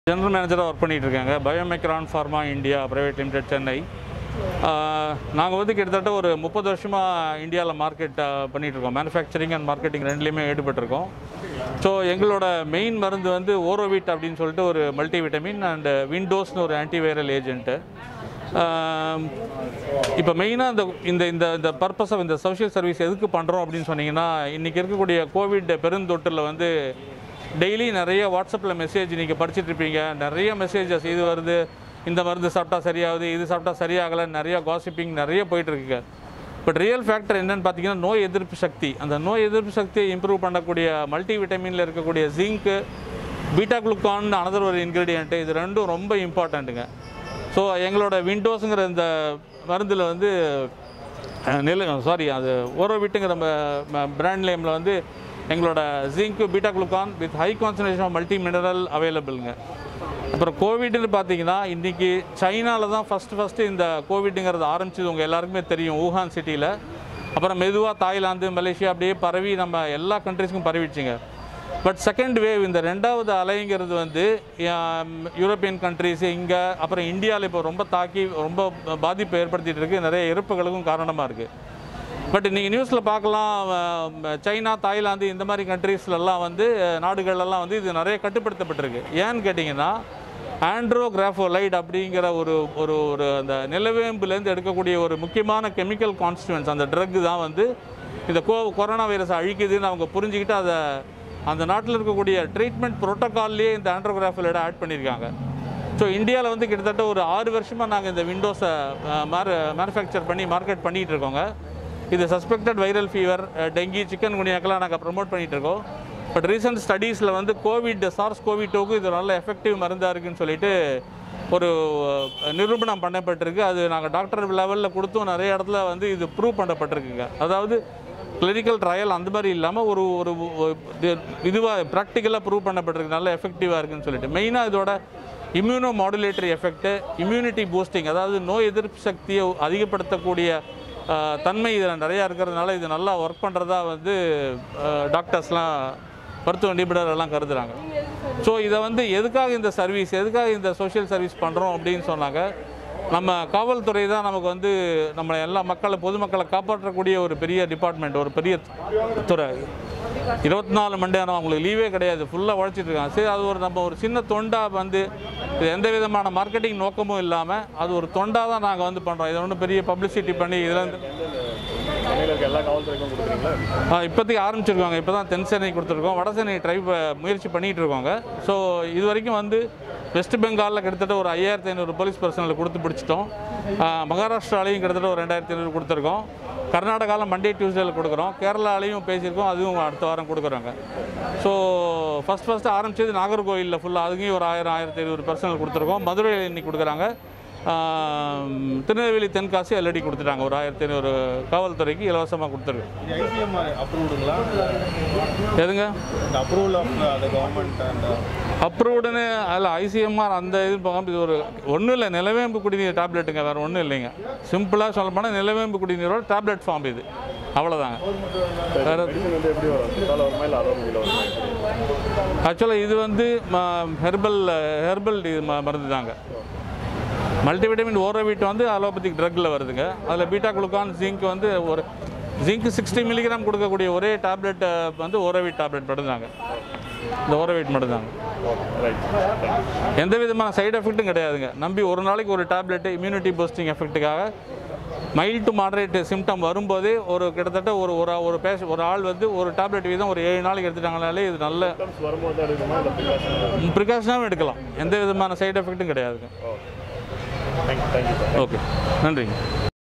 general மேனேஜராக work பண்ணிட்டு இருக்காங்க பயோமெக்ரான் pharma India private limited Chennai நாங்கள் வந்து கிட்டத்தட்ட ஒரு முப்பது வருஷமாக இந்தியாவில் மார்க்கெட் பண்ணிகிட்ருக்கோம் மேனுஃபேக்சரிங் அண்ட் மார்க்கெட்டிங் ரெண்டுலேயுமே ஈடுபட்டிருக்கோம் ஸோ எங்களோட மெயின் மருந்து வந்து ஓரோவிட் அப்படின்னு சொல்லிட்டு ஒரு மல்டி விட்டமின் அண்ட் விண்டோஸ்னு ஒரு ஆன்டிவைரல் ஏஜென்ட்டு இப்போ மெயினாக இந்த இந்த இந்த இந்த பர்பஸ் ஆஃப் இந்த சோஷியல் சர்வீஸ் எதுக்கு பண்ணுறோம் அப்படின்னு சொன்னீங்கன்னா இன்றைக்கி இருக்கக்கூடிய கோவிட் பெருந்தொற்றில் வந்து டெய்லி நிறைய வாட்ஸ்அப்பில் மெசேஜ் நீங்கள் படிச்சுட்டு இருப்பீங்க நிறைய மெசேஜஸ் இது வருது இந்த மருந்து சாப்பிட்டா சரியாகுது இது சாப்பிட்டா சரியாகலை நிறைய காசிப்பிங் நிறைய போயிட்டுருக்குங்க பட் ரியல் ஃபேக்டர் என்னன்னு பார்த்தீங்கன்னா நோய் எதிர்ப்பு சக்தி அந்த நோய் எதிர்ப்பு சக்தியை இம்ப்ரூவ் பண்ணக்கூடிய மல்டி விட்டமினில் இருக்கக்கூடிய ஜிங்க்கு பீட்டா குளுக்கான் அனதர் ஒரு இன்க்ரீடியன்ட்டு இது ரெண்டும் ரொம்ப இம்பார்ட்டண்ட்டுங்க ஸோ எங்களோட விண்டோஸுங்கிற இந்த மருந்தில் வந்து அஹ், நெல் சாரி அது ஓரோவிட்டுங்கிற பிராண்ட் நேமில் வந்து எங்களோட zinc beta glucan with high concentration of multi mineral அவைலபிளுங்க அப்புறம் கோவிட்னு பார்த்தீங்கன்னா இன்றைக்கி சைனாவில் தான் ஃபஸ்ட்டு ஃபஸ்ட்டு இந்த கோவிட்டுங்கிறது ஆரம்பிச்சது உங்கள் எல்லாருக்குமே தெரியும் ஊஹான் சிட்டியில் அப்புறம் மெதுவாக தாய்லாந்து மலேசியா அப்படியே பரவி நம்ம எல்லா கண்ட்ரிஸ்க்கும் பரவிடுச்சுங்க பட் செகண்ட் வேவ் இந்த ரெண்டாவது அலைங்கிறது வந்து ஆம், யூரோப்பியன் கண்ட்ரிஸ் இங்கே அப்புறம் இந்தியாவில் இப்போ ரொம்ப தாக்கி ரொம்ப பாதிப்பு ஏற்படுத்திட்டு இருக்கு நிறைய இறப்புகளுக்கும் காரணமாக இருக்குது பட் நீங்கள் நியூஸில் பார்க்கலாம் அஹ், சைனா தாய்லாந்து இந்த மாதிரி கண்ட்ரீஸ்லலாம் வந்து அஹ், நாடுகள்லாம் வந்து இது நிறைய கட்டுப்படுத்தப்பட்டிருக்கு ஏன்னு கேட்டிங்கன்னா ஆண்ட்ரோகிராஃபோலைட் அப்படிங்கிற ஒரு ஒரு ஒரு அந்த நிலவேம்புலேருந்து எடுக்கக்கூடிய ஒரு முக்கியமான கெமிக்கல் கான்ஸ்டுவன்ஸ் அந்த ட்ரக் தான் வந்து இந்த கோ கொரோனா வைரஸை அழிக்குதுன்னு அவங்க புரிஞ்சுக்கிட்டு அதை அந்த நாட்டில் இருக்கக்கூடிய ட்ரீட்மெண்ட் ப்ரோட்டோகால்லேயே இந்த ஆண்ட்ரோகிராஃபோலைடை ஆட் பண்ணியிருக்காங்க ஸோ இந்தியாவில் வந்து கிட்டத்தட்ட ஒரு ஆறு வருஷமாக நாங்கள் இந்த விண்டோஸை மேரு மேனுஃபேக்சர் பண்ணி மார்க்கெட் பண்ணிகிட்டு இருக்கோங்க இது சஸ்பெக்டட் வைரல் ஃபீவர் டெங்கி சிக்கன் குனியாக்கெல்லாம் நாங்கள் ப்ரமோட் பண்ணிகிட்டு இருக்கோம் பட் ரீசெண்ட் ஸ்டடீஸில் வந்து கோவிட் சார்ஸ் கோவிட் டூக்கு இது நல்ல எஃபெக்டிவ் மருந்தாக இருக்குன்னு சொல்லிட்டு ஒரு அஹ், நிரூபணம் பண்ணப்பட்டிருக்கு அது நாங்கள் டாக்டர் லெவலில் கொடுத்தும் நிறைய இடத்துல வந்து இது ப்ரூவ் பண்ணப்பட்டிருக்குங்க அதாவது கிளினிக்கல் ட்ரையல் அந்த மாதிரி இல்லாமல் ஒரு ஒரு இதுவாக ப்ராக்டிக்கலாக ப்ரூவ் பண்ணப்பட்டிருக்கு நல்ல எஃபெக்டிவாக இருக்குன்னு சொல்லிட்டு மெயினாக இதோட immunomodulatory effect immunity boosting அதாவது நோய் எதிர்ப்பு சக்தியை அதிகப்படுத்தக்கூடிய அஹ், தன்மை இதில் நிறையா இருக்கிறதுனால இது நல்லா ஒர்க் பண்ணுறதா வந்து டாக்டர்ஸ்லாம் மருத்துவ நிபுணர் எல்லாம் கருதுகிறாங்க ஸோ இதை வந்து எதுக்காக இந்த சர்வீஸ் எதுக்காக இந்த சோஷியல் சர்வீஸ் பண்ணுறோம் அப்படின்னு சொன்னாங்க நம்ம காவல்துறை தான் நமக்கு வந்து நம்ம எல்லா மக்களை பொதுமக்களை காப்பாற்றக்கூடிய ஒரு பெரிய டிபார்ட்மெண்ட் ஒரு பெரிய துறை இருபத்தி நாலு மணி நேரம் அவங்களுக்கு லீவே கிடையாது ஃபுல்லாக உழைச்சிட்டு இருக்காங்க சரி அது ஒரு நம்ம ஒரு சின்ன தொண்டாக வந்து இது எந்த விதமான மார்க்கெட்டிங் நோக்கமும் இல்லாமல் அது ஒரு தொண்டாக தான் நாங்கள் வந்து பண்ணுறோம் இதை ஒன்றும் பெரிய பப்ளிசிட்டி பண்ணி இதில் சென்னையில் இருக்க எல்லா காவல்துறைக்கும் கொடுக்குறீங்களா ஆ, இப்போதைக்கு ஆரம்பிச்சிருக்காங்க இப்போ தான் தென் சென்னை கொடுத்துருக்கோம் வட சென்னை ட்ரை ப- முயற்சி பண்ணிகிட்டு இருக்கோங்க ஸோ இது வரைக்கும் வந்து வெஸ்ட் பெங்காலில் கிட்டத்தட்ட ஒரு ஐயாயிரத்தி ஐநூறு போலீஸ் பர்சனல் கொடுத்து பிடிச்சிட்டோம் ஆ, மகாராஷ்டிராலையும் கிட்டத்தட்ட ஒரு ரெண்டாயிரத்தி ஐநூறு கொடுத்துருக்கோம் கர்நாடகாவில் மண்டே டியூஸ்டேல கொடுக்குறோம் கேரளாலையும் பேசியிருக்கோம் அதுவும் அடுத்த வாரம் கொடுக்குறாங்க ஸோ ஃபஸ்ட் ஃபஸ்ட்டு ஆரம்பிச்சது நாகர்கோவிலில் ஃபுல்லாக அதுக்கும் ஒரு ஆயிரம் ஆயிரத்தி ஐநூறு பர்சனல் கொடுத்துருக்கோம் மதுரையில் இன்னைக்கு கொடுக்குறாங்க ஆம், திருநெல்வேலி தென்காசி ஆல்ரெடி கொடுத்துட்டாங்க ஒரு ஆயிரத்தி ஐநூறு காவல்துறைக்கு இலவசமாக கொடுத்துருக்கு இது ஐசிஎம்ஆர் அப்ரூவ்டுங்களா எதுங்க இந்த approval of the government and அப்ரூவ்டுன்னு அதில் ஐசிஎம்ஆர் அந்த இது போகாமல் இது ஒரு ஒன்றும் இல்லை நிலவேம்பு குடிநீர் டேப்லெட்டுங்க வேறு ஒன்றும் இல்லைங்க சிம்பிளாக சொல்ல போனால் நிலவேம்பு குடிநீரோட டேப்லெட் ஃபார்ம் இது அவ்வளோதாங்க வேறு மெடிசன் வந்து எப்படி வரும் சித்தால வருமா இல்லை அலோபதியில் வருமா ஆக்சுவலாக இது வந்து ஹெர்பல் ஹெர்பல் இது ம- மருந்து தாங்க மல்டிவிட்டமின் ஓரோவிட் வந்து அலோபதிக் ட்ரக்கில் வருதுங்க அதில் பீட்டா குளுக்கான் ஜிங்க் வந்து ஒரு ஜிங்க் சிக்ஸ்டி மில்லிகிராம் கொடுக்கக்கூடிய ஒரே டேப்லெட் வந்து ஓரோவிட் டேப்லெட் மட்டும்தாங்க இந்த ஓரோவிட் மட்டும்தாங்க ரைட் எந்த விதமான சைடு எஃபெக்ட்டும் கிடையாதுங்க நம்பி ஒரு நாளைக்கு ஒரு டேப்லெட்டு இம்யூனிட்டி பூஸ்டிங் எஃபெக்ட்டுக்காக மைல்டு டு மாடரேட் சிம்டம் வரும்போதே ஒரு கிட்டத்தட்ட ஒரு ஒரு ஒரு பேஷ ஒரு ஆள் வந்து ஒரு டேப்லெட் வீதம் ஒரு ஏழு நாளைக்கு எடுத்துட்டாங்கனாலே இது நல்ல சிம்டம்ஸ் வரும்போது தான் எடுக்கணுமா இல்லை ப்ரிகாஷன் ப்ரிகாஷனாகவும் எடுக்கலாம் எந்த விதமான சைடு எஃபெக்ட்டும் கிடையாதுங்க oh thank you thank you sir okay நன்றிங்க